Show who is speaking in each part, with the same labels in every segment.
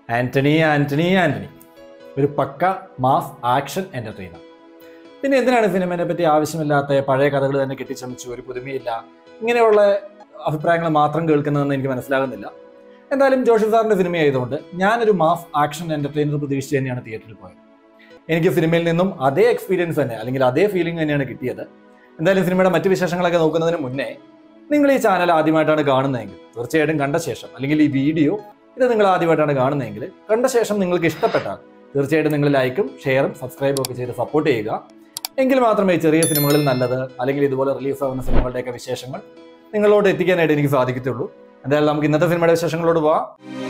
Speaker 1: ആന്റണി ആന്റണി ആന്റണി ഒരു പക്ക mass action entertainer പിന്നെ എന്തിനാണ് സിനിമയെ പറ്റി ആവശ്യമില്ലാത്ത പഴയ കഥകൾ തന്നെ കെട്ടിച്ചമച്ചു ഒരു പുതുമയില്ല ഇങ്ങനെയുള്ള അഭിപ്രായങ്ങൾ മാത്രം കേൾക്കുന്നതെന്ന് എനിക്ക് മനസ്സിലാകുന്നില്ല എന്തായാലും ജോഷി സാറിന്റെ സിനിമ ആയതുകൊണ്ട് ഞാനൊരു മാസ് ആക്ഷൻ എന്റർടൈനർ പ്രതീക്ഷിച്ച് തന്നെയാണ് തിയേറ്ററിൽ പോയത് എനിക്ക് സിനിമയിൽ നിന്നും അതേ എക്സ്പീരിയൻസ് തന്നെ അല്ലെങ്കിൽ അതേ ഫീലിംഗ് തന്നെയാണ് കിട്ടിയത് എന്തായാലും സിനിമയുടെ മറ്റു വിശേഷങ്ങളൊക്കെ നോക്കുന്നതിന് മുന്നേ നിങ്ങൾ ഈ ചാനൽ ആദ്യമായിട്ടാണ് കാണുന്നതെങ്കിൽ തീർച്ചയായിട്ടും കണ്ട ശേഷം അല്ലെങ്കിൽ ഈ വീഡിയോ ഇത് നിങ്ങൾ ആദ്യമായിട്ടാണ് കാണുന്നതെങ്കിൽ കണ്ട ശേഷം നിങ്ങൾക്ക് ഇഷ്ടപ്പെട്ടാൽ തീർച്ചയായിട്ടും നിങ്ങൾ ലൈക്കും ഷെയറും സബ്സ്ക്രൈബും ഒക്കെ ചെയ്ത് സപ്പോർട്ട് ചെയ്യുക എങ്കിൽ മാത്രമേ ഈ ചെറിയ സിനിമകളിൽ നല്ലത് അല്ലെങ്കിൽ ഇതുപോലെ റിലീസ് ആവുന്ന സിനിമകളുടെയൊക്കെ വിശേഷങ്ങൾ നിങ്ങളോട് എത്തിക്കാനായിട്ട് എനിക്ക് സാധിക്കത്തുള്ളൂ എന്തായാലും നമുക്ക് ഇന്നത്തെ സിനിമയുടെ വിശേഷങ്ങളോട് പോവാം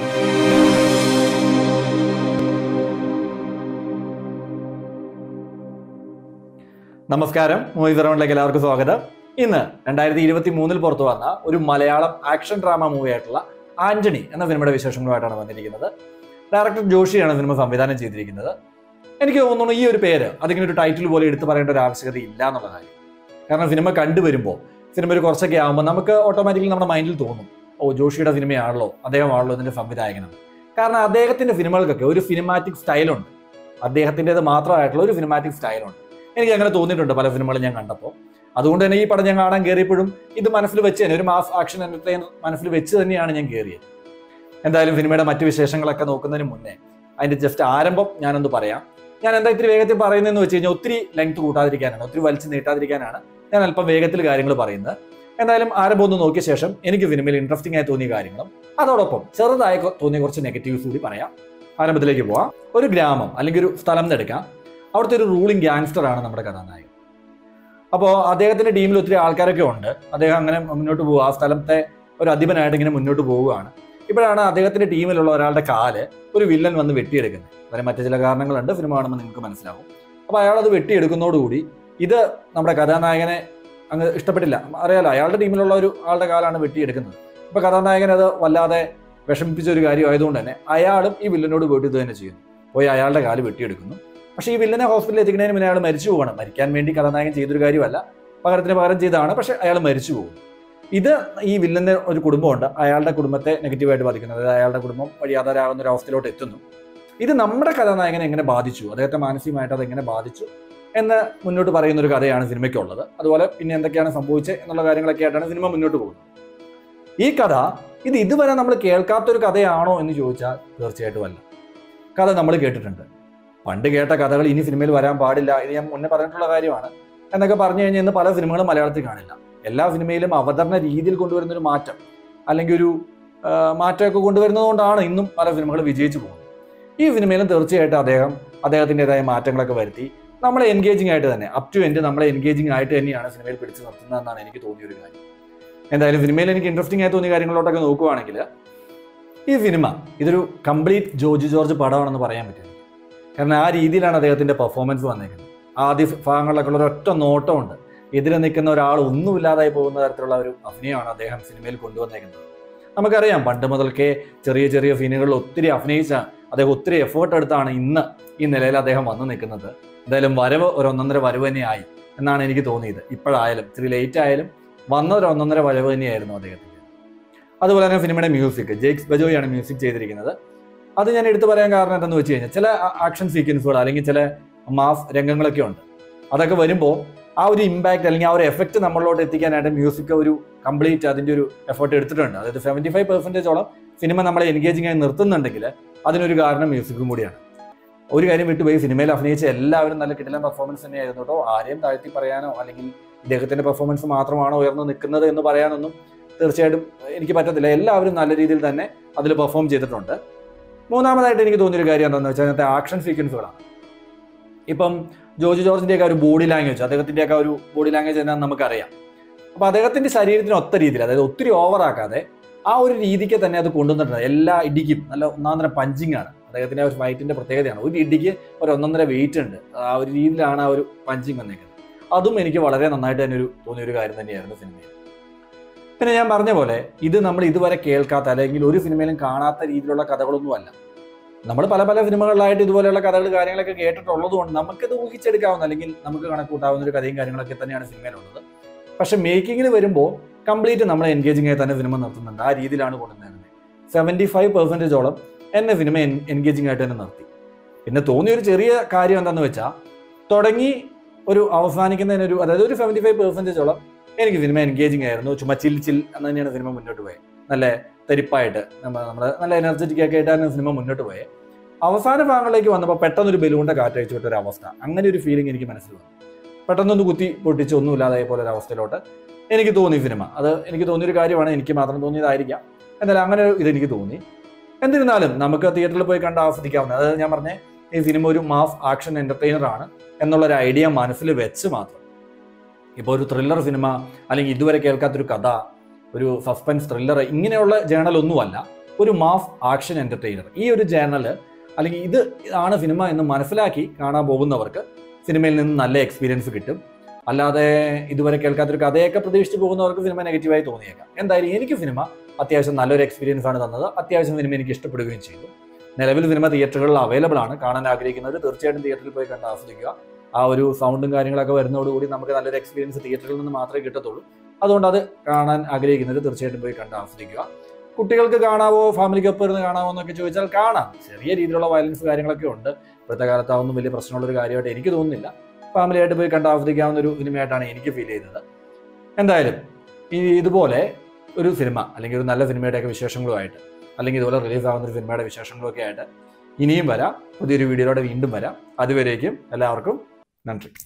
Speaker 1: നമസ്കാരം മൂവി റൗണ്ടിലേക്ക് എല്ലാവർക്കും സ്വാഗതം ഇന്ന് രണ്ടായിരത്തി ഇരുപത്തി മൂന്നിൽ പുറത്തു വന്ന ഒരു മലയാളം ആക്ഷൻ ഡ്രാമ മൂവി ആയിട്ടുള്ള ആന്റണി എന്ന സിനിമയുടെ വിശേഷങ്ങളുമായിട്ടാണ് വന്നിരിക്കുന്നത് ഡയറക്ടർ ജോഷിയാണ് സിനിമ സംവിധാനം ചെയ്തിരിക്കുന്നത് എനിക്ക് തോന്നുന്നു ഈ ഒരു പേര് അതിങ്ങനെ ഒരു ടൈറ്റിൽ പോലെ എടുത്തു പറയേണ്ട ഒരു ആവശ്യകത ഇല്ല എന്നുള്ള കാര്യം കാരണം സിനിമ കണ്ടുവരുമ്പോൾ സിനിമ ഒരു കുറച്ചൊക്കെ ആകുമ്പോൾ നമുക്ക് ഓട്ടോമാറ്റിക്കലി നമ്മുടെ മൈൻഡിൽ തോന്നും ഓ ജോഷിയുടെ സിനിമയാണല്ലോ അദ്ദേഹമാണല്ലോ ഇതിന്റെ സംവിധായകനെന്ന് കാരണം അദ്ദേഹത്തിന്റെ സിനിമകൾക്കൊക്കെ ഒരു സിനിമാറ്റിക് സ്റ്റൈലുണ്ട് അദ്ദേഹത്തിൻ്റെത് മാത്രമായിട്ടുള്ള ഒരു സിനിമാറ്റിക് സ്റ്റൈലുണ്ട് എനിക്ക് അങ്ങനെ തോന്നിയിട്ടുണ്ട് പല സിനിമകളും ഞാൻ കണ്ടപ്പോൾ അതുകൊണ്ട് തന്നെ ഈ പടം ഞാൻ കാണാൻ കയറിയപ്പോഴും ഇത് മനസ്സിൽ വെച്ച് തന്നെ ഒരു മാസ് ആക്ഷൻ എന്റർടൈനർ മനസ്സിൽ വെച്ച് തന്നെയാണ് ഞാൻ കയറിയത് എന്തായാലും സിനിമയുടെ മറ്റു വിശേഷങ്ങളൊക്കെ നോക്കുന്നതിന് മുന്നേ അതിന്റെ ജസ്റ്റ് ആരംഭം ഞാനൊന്ന് പറയാം ഞാൻ എന്താ ഇത്തിരി വേഗത്തിൽ പറയുന്നതെന്ന് വെച്ച് കഴിഞ്ഞാൽ ഒത്തിരി ലെങ്ത് കൂട്ടാതിരിക്കാനാണ് ഒത്തിരി വലിച്ചു നീട്ടാതിരിക്കാനാണ് ഞാൻ അല്പം വേഗത്തിൽ കാര്യങ്ങൾ പറയുന്നത് എന്തായാലും ആരംഭം ഒന്ന് നോക്കിയ ശേഷം എനിക്ക് സിനിമയിൽ ഇൻട്രസ്റ്റിംഗ് ആയി തോന്നിയ കാര്യങ്ങളും അതോടൊപ്പം ചെറുതായി കൊ- തോന്നിയ കുറച്ച് നെഗറ്റീവ്സ് കൂടി പറയാം ആരംഭത്തിലേക്ക് പോവാം ഒരു ഗ്രാമം അല്ലെങ്കിൽ ഒരു സ്ഥലം എന്നെടുക്കാം അവിടുത്തെ ഒരു റൂളിംഗ് ഗ്യാങ്സ്റ്റർ ആണ് നമ്മുടെ കഥാനായകൻ അപ്പോൾ അദ്ദേഹത്തിന്റെ ടീമിൽ ഒത്തിരി ആൾക്കാരൊക്കെ ഉണ്ട് അദ്ദേഹം അങ്ങനെ മുന്നോട്ട് പോകുക ആ സ്ഥലത്തെ ഒരു അധിപനായിട്ട് ഇങ്ങനെ മുന്നോട്ട് പോവുകയാണ് ഇപ്പോഴാണ് അദ്ദേഹത്തിന്റെ ടീമിലുള്ള ഒരാളുടെ കാല് ഒരു വില്ലൻ വന്ന് വെട്ടിയെടുക്കുന്നത് അതിന് മറ്റു ചില കാരണങ്ങളുണ്ട് സിനിമ കാണുമ്പോൾ നിങ്ങൾക്ക് മനസ്സിലാവും അപ്പോൾ അയാൾ അത് വെട്ടിയെടുക്കുന്നതോടുകൂടി ഇത് നമ്മുടെ കഥാനായകനെ അങ്ങ് ഇഷ്ടപ്പെട്ടില്ല അറിയാലോ അയാളുടെ ടീമിലുള്ള ഒരു ആളുടെ കാലാണ് വെട്ടിയെടുക്കുന്നത് അപ്പോൾ കഥാനായകൻ അത് വല്ലാതെ വിഷമിപ്പിച്ച ഒരു കാര്യം ആയതുകൊണ്ട് തന്നെ അയാളും ഈ വില്ലനോട് പോയിട്ട് ഇത് തന്നെ ചെയ്യുന്നു പോയി അയാളുടെ കാല് വെട്ടിയെടുക്കുന്നു പക്ഷേ ഈ വില്ലനെ ഹോസ്പിറ്റലിൽ എത്തിക്കുന്നതിന് മുന്നേ അയാൾ മരിച്ചു പോകണം മരിക്കാൻ വേണ്ടി കഥാനായകൻ ചെയ്തൊരു കാര്യമല്ല പകരത്തിന് പകരം ചെയ്തതാണ് പക്ഷെ അയാൾ മരിച്ചു പോകും ഇത് ഈ വില്ലന്റെ ഒരു കുടുംബമുണ്ട് അയാളുടെ കുടുംബത്തെ നെഗറ്റീവായിട്ട് ബാധിക്കുന്നത് അതായത് അയാളുടെ കുടുംബം വഴിയാധാരാകുന്ന ഒരു അവസ്ഥയിലോട്ട് എത്തുന്നു ഇത് നമ്മുടെ കഥാനായകനെ എങ്ങനെ ബാധിച്ചു അദ്ദേഹത്തെ മാനസികമായിട്ട് അത് എങ്ങനെ ബാധിച്ചു എന്ന് മുന്നോട്ട് പറയുന്ന ഒരു കഥയാണ് സിനിമയ്ക്കുള്ളത് അതുപോലെ പിന്നെ എന്തൊക്കെയാണ് സംഭവിച്ചത് എന്നുള്ള കാര്യങ്ങളൊക്കെ ആയിട്ടാണ് സിനിമ മുന്നോട്ട് പോകുന്നത് ഈ കഥ ഇത് ഇതുവരെ നമ്മൾ കേൾക്കാത്തൊരു കഥയാണോ എന്ന് ചോദിച്ചാൽ തീർച്ചയായിട്ടും അല്ല കഥ നമ്മൾ കേട്ടിട്ടുണ്ട് പണ്ട് കേട്ട കഥകൾ ഇനി സിനിമയിൽ വരാൻ പാടില്ല ഇത് ഞാൻ മുന്നേ പറഞ്ഞിട്ടുള്ള കാര്യമാണ് എന്നൊക്കെ പറഞ്ഞു കഴിഞ്ഞാൽ ഇന്ന് പല സിനിമകളും മലയാളത്തിൽ കാണില്ല എല്ലാ സിനിമയിലും അവതരണ രീതിയിൽ കൊണ്ടുവരുന്ന ഒരു മാറ്റം അല്ലെങ്കിൽ ഒരു ആ, മാറ്റമൊക്കെ കൊണ്ടുവരുന്നതുകൊണ്ടാണ് ഇന്നും പല സിനിമകളും വിജയിച്ചു പോകുന്നത് ഈ സിനിമയിലും തീർച്ചയായിട്ടും അദ്ദേഹം അദ്ദേഹത്തിൻ്റെതായ മാറ്റങ്ങളൊക്കെ വരുത്തി നമ്മളെ എൻഗേജിങ് ആയിട്ട് തന്നെ അപ് ടു എൻഡ് നമ്മളെ എൻഗേജിങ് ആയിട്ട് തന്നെയാണ് സിനിമയിൽ പിടിച്ചു നിർത്തുന്നതെന്നാണ് എനിക്ക് തോന്നിയ ഒരു കാര്യം എന്തായാലും സിനിമയിൽ എനിക്ക് ഇൻട്രസ്റ്റിംഗ് ആയി തോന്നിയ കാര്യങ്ങളോട്ടൊക്കെ നോക്കുവാണെങ്കിൽ ഈ സിനിമ ഇതൊരു കംപ്ലീറ്റ് ജോർജ് ജോർജ് പടമാണെന്ന് പറയാൻ പറ്റില്ല കാരണം ആ രീതിയിലാണ് അദ്ദേഹത്തിന്റെ പെർഫോമൻസ് വന്നേക്കുന്നത് ആദ്യ ഭാഗങ്ങളിലൊക്കെ ഉള്ള ഒരൊറ്റ നോട്ടമുണ്ട് എതിരെ നിൽക്കുന്ന ഒരാൾ ഒന്നുമില്ലാതായി പോകുന്ന തരത്തിലുള്ള ഒരു അഭിനയമാണ് അദ്ദേഹം സിനിമയിൽ കൊണ്ടുവന്നേക്കുന്നത് നമുക്കറിയാം പണ്ട് മുതൽക്കേ ചെറിയ ചെറിയ സീനുകളിൽ ഒത്തിരി അഭിനയിച്ച അദ്ദേഹം ഒത്തിരി എഫേർട്ട് എടുത്താണ് ഇന്ന് ഈ നിലയിൽ അദ്ദേഹം വന്നു നിൽക്കുന്നത് എന്തായാലും വരവ് ഒരു ഒന്നൊന്നര വരവ് തന്നെയായി എന്നാണ് എനിക്ക് തോന്നിയത് ഇപ്പോഴായാലും ഇത്തിരി ലേറ്റ് ആയാലും വന്ന ഒരു ഒന്നൊന്നര വരവ് തന്നെയായിരുന്നു അദ്ദേഹത്തിന് അതുപോലെ തന്നെ സിനിമയുടെ മ്യൂസിക് ജേക്സ് ബജോയാണ് മ്യൂസിക് ചെയ്തിരിക്കുന്നത് അത് ഞാൻ എടുത്തു പറയാൻ കാരണം എന്താണെന്ന് വെച്ച് കഴിഞ്ഞാൽ ചില ആക്ഷൻ സീക്വൻസുകൾ അല്ലെങ്കിൽ ചില മാസ് രംഗങ്ങളൊക്കെ ഉണ്ട് അതൊക്കെ വരുമ്പോൾ ആ ഒരു ഇമ്പാക്ട് അല്ലെങ്കിൽ ആ ഒരു എഫക്റ്റ് നമ്മളിലോട്ട് എത്തിക്കാനായിട്ട് മ്യൂസിക് ഒരു കംപ്ലീറ്റ് അതിന്റെ ഒരു എഫേർട്ട് എടുത്തിട്ടുണ്ട് അതായത് സെവൻറ്റി ഫൈവ് പെർസെൻറ്റേജോളം സിനിമ നമ്മളെ എൻഗേജിംഗ് ആയി നിർത്തുന്നുണ്ടെങ്കിൽ അതിനൊരു കാരണം മ്യൂസിക്കും കൂടിയാണ് ഒരു കാര്യം വിട്ടുപോയി സിനിമയിൽ അഭിനയിച്ച എല്ലാവരും നല്ല കിടിലൻ പെർഫോമൻസ് തന്നെയായിരുന്നു കേട്ടോ ആരെയും താഴ്ത്തി പറയാനോ അല്ലെങ്കിൽ ഇദ്ദേഹത്തിന്റെ പെർഫോമൻസ് മാത്രമാണോ ഉയർന്നു നിൽക്കുന്നത് എന്ന് പറയാനൊന്നും തീർച്ചയായിട്ടും എനിക്ക് പറ്റത്തില്ല എല്ലാവരും നല്ല രീതിയിൽ തന്നെ അതിൽ പെർഫോം ചെയ്തിട്ടുണ്ട് മൂന്നാമതായിട്ട് എനിക്ക് തോന്നിയൊരു കാര്യം എന്താണെന്ന് വെച്ചാൽ അതിനകത്തെ ആക്ഷൻ സീക്വൻസുകളാണ് ഇപ്പം ജോർജ് ജോർജിൻ്റെയൊക്കെ ഒരു ബോഡി ലാംഗ്വേജ് അദ്ദേഹത്തിൻ്റെയൊക്കെ ഒരു ബോഡി ലാംഗ്വേജ് എന്നാന്ന് നമുക്കറിയാം അപ്പോൾ അദ്ദേഹത്തിൻ്റെ ശരീരത്തിന് ഒത്ത രീതിയിൽ അതായത് ഒത്തിരി ഓവറാക്കാതെ ആ ഒരു രീതിക്ക് തന്നെ അത് കൊണ്ടുവന്നിട്ടുണ്ട് എല്ലാ ഇടിക്കും നല്ല ഒന്നാന്തരം പഞ്ചിങ് ആണ് അദ്ദേഹത്തിന്റെ ആ ഒരു ഫൈറ്റിന്റെ പ്രത്യേകതയാണ് ഒരു ഇടിക്ക് ഒരു ഒന്നൊന്നര വെയിറ്റ് ഉണ്ട് ആ ഒരു രീതിയിലാണ് ആ ഒരു പഞ്ചിങ് വന്നേക്കുന്നത് അതും എനിക്ക് വളരെ നന്നായിട്ട് തന്നെ ഒരു തോന്നിയ ഒരു കാര്യം തന്നെയായിരുന്നു സിനിമയിൽ പിന്നെ ഞാൻ പറഞ്ഞ പോലെ ഇത് നമ്മൾ ഇതുവരെ കേൾക്കാത്ത അല്ലെങ്കിൽ ഒരു സിനിമയിലും കാണാത്ത രീതിയിലുള്ള കഥകളൊന്നുമല്ല നമ്മൾ പല പല സിനിമകളിലായിട്ട് ഇതുപോലെയുള്ള കഥകൾ കാര്യങ്ങളൊക്കെ കേട്ടിട്ടുള്ളത് കൊണ്ട് നമുക്കത് ഊഹിച്ചെടുക്കാവുന്ന അല്ലെങ്കിൽ നമുക്ക് കണക്കൂട്ടാവുന്ന ഒരു കഥയും കാര്യങ്ങളൊക്കെ തന്നെയാണ് സിനിമയിലുള്ളത് പക്ഷെ മേക്കിങ്ങിന് വരുമ്പോൾ കംപ്ലീറ്റ് നമ്മളെ എൻഗേജിംഗ് ആയി തന്നെ സിനിമ നിർത്തുന്നുണ്ട് ആ രീതിയിലാണ് കൊണ്ടുവരുന്നത് സെവൻറ്റി ഫൈവ് പെർസെൻറ്റേജോളം എന്നെ സിനിമ എൻഗേജിങ് ആയിട്ട് തന്നെ നിർത്തി പിന്നെ തോന്നിയ ഒരു ചെറിയ കാര്യം എന്താണെന്ന് വെച്ചാൽ തുടങ്ങി ഒരു അവസാനിക്കുന്നതിനൊരു അതായത് ഒരു സെവൻറ്റി ഫൈവ് പെർസെൻറ്റേജോളം എനിക്ക് സിനിമ എൻഗേജിങ് ആയിരുന്നു ചുമ്മാ ചിൽ ചിൽ എന്ന് തന്നെയാണ് സിനിമ മുന്നോട്ട് പോയത് നല്ല തെരിപ്പായിട്ട് നമ്മൾ നമ്മുടെ നല്ല എനർജറ്റിക് ഒക്കെ ആയിട്ടാണ് സിനിമ മുന്നോട്ട് പോയത് അവസാന ഭാഗങ്ങളിലേക്ക് വന്നപ്പോൾ പെട്ടെന്നൊരു ബലൂണിന്റെ കാറ്റഴിച്ചു വിട്ട ഒരു അവസ്ഥ അങ്ങനെ ഒരു ഫീലിംഗ് എനിക്ക് മനസ്സിൽ വന്നു പെട്ടെന്നൊന്ന് കുത്തി പൊട്ടിച്ച് ഒന്നുമില്ലാതായ പോലെ ഒരു അവസ്ഥയിലോട്ട് എനിക്ക് തോന്നി സിനിമ അത് എനിക്ക് തോന്നിയൊരു കാര്യമാണ് എനിക്ക് മാത്രം തോന്നിയതായിരിക്കാം എന്നാലും അങ്ങനെ ഒരു ഇതെനിക്ക് തോന്നി എന്നിരുന്നാലും നമുക്ക് തിയേറ്ററിൽ പോയി കണ്ട് ആസ്വദിക്കാവുന്ന അതായത് ഞാൻ പറഞ്ഞ ഈ സിനിമ ഒരു മാസ് ആക്ഷൻ എന്റർടൈനർ ആണ് എന്നുള്ള ഒരു ഐഡിയ മനസ്സിൽ വെച്ച് മാത്രം ഇപ്പോൾ ഒരു ത്രില്ലർ സിനിമ അല്ലെങ്കിൽ ഇതുവരെ കേൾക്കാത്തൊരു കഥ ഒരു സസ്പെൻസ് ത്രില്ലർ ഇങ്ങനെയുള്ള ജേണൽ ഒന്നുമല്ല ഒരു മാസ് ആക്ഷൻ എന്റർടൈനർ ഈ ഒരു ജേണൽ അല്ലെങ്കിൽ ഇത് ആണ് സിനിമ എന്ന് മനസ്സിലാക്കി കാണാൻ പോകുന്നവർക്ക് സിനിമയിൽ നിന്ന് നല്ല എക്സ്പീരിയൻസ് കിട്ടും അല്ലാതെ ഇതുവരെ കേൾക്കാത്തൊരു കഥയൊക്കെ പ്രതീക്ഷിച്ച് പോകുന്നവർക്ക് സിനിമ നെഗറ്റീവായി തോന്നിയേക്കാം എന്തായാലും എനിക്ക് സിനിമ അത്യാവശ്യം നല്ലൊരു എക്സ്പീരിയൻസ് ആണ് തന്നത് അത്യാവശ്യം സിനിമ എനിക്ക് ഇഷ്ടപ്പെടുകയും ചെയ്തു നിലവിൽ സിനിമ തിയേറ്ററുകളിൽ അവൈലബിൾ ആണ് കാണാൻ ആഗ്രഹിക്കുന്നവർ തീർച്ചയായിട്ടും തിയേറ്ററിൽ പോയി കണ്ട് ആസ്വദിക്കുക ആ ഒരു സൗണ്ടും കാര്യങ്ങളൊക്കെ വരുന്നതോടുകൂടി നമുക്ക് നല്ലൊരു എക്സ്പീരിയൻസ് തിയേറ്ററിൽ നിന്ന് മാത്രമേ കിട്ടത്തുള്ളൂ അതുകൊണ്ട് അത് കാണാൻ ആഗ്രഹിക്കുന്നവർ തീർച്ചയായിട്ടും പോയി കണ്ട് ആസ്വദിക്കുക കുട്ടികൾക്ക് കാണാവോ ഫാമിലിക്കൊപ്പം ഇരുന്ന് കാണാവോ എന്നൊക്കെ ചോദിച്ചാൽ കാണാം ചെറിയ രീതിയിലുള്ള വയലൻസ് കാര്യങ്ങളൊക്കെ ഉണ്ട് ഇപ്പോഴത്തെ കാലത്ത് അതൊന്നും വലിയ പ്രശ്നമുള്ള ഒരു കാര്യമായിട്ട് എനിക്ക് തോന്നുന്നില്ല ഫാമിലിയായിട്ട് പോയി കണ്ട് ആസ്വദിക്കാവുന്ന ഒരു സിനിമയായിട്ടാണ് എനിക്ക് ഫീൽ ചെയ്തത് എന്തായാലും ഈ ഇതുപോലെ ഒരു സിനിമ അല്ലെങ്കിൽ ഒരു നല്ല സിനിമയുടെയൊക്കെ വിശേഷങ്ങളുമായിട്ട് അല്ലെങ്കിൽ ഇതുപോലെ റിലീസ് ആവുന്ന ഒരു സിനിമയുടെ വിശേഷങ്ങളൊക്കെ ആയിട്ട് ഇനിയും വരാം പുതിയൊരു വീഡിയോയിലൂടെ വീണ്ടും വരാം അതുവരേക്കും എല്ലാവർക്കും നன்றി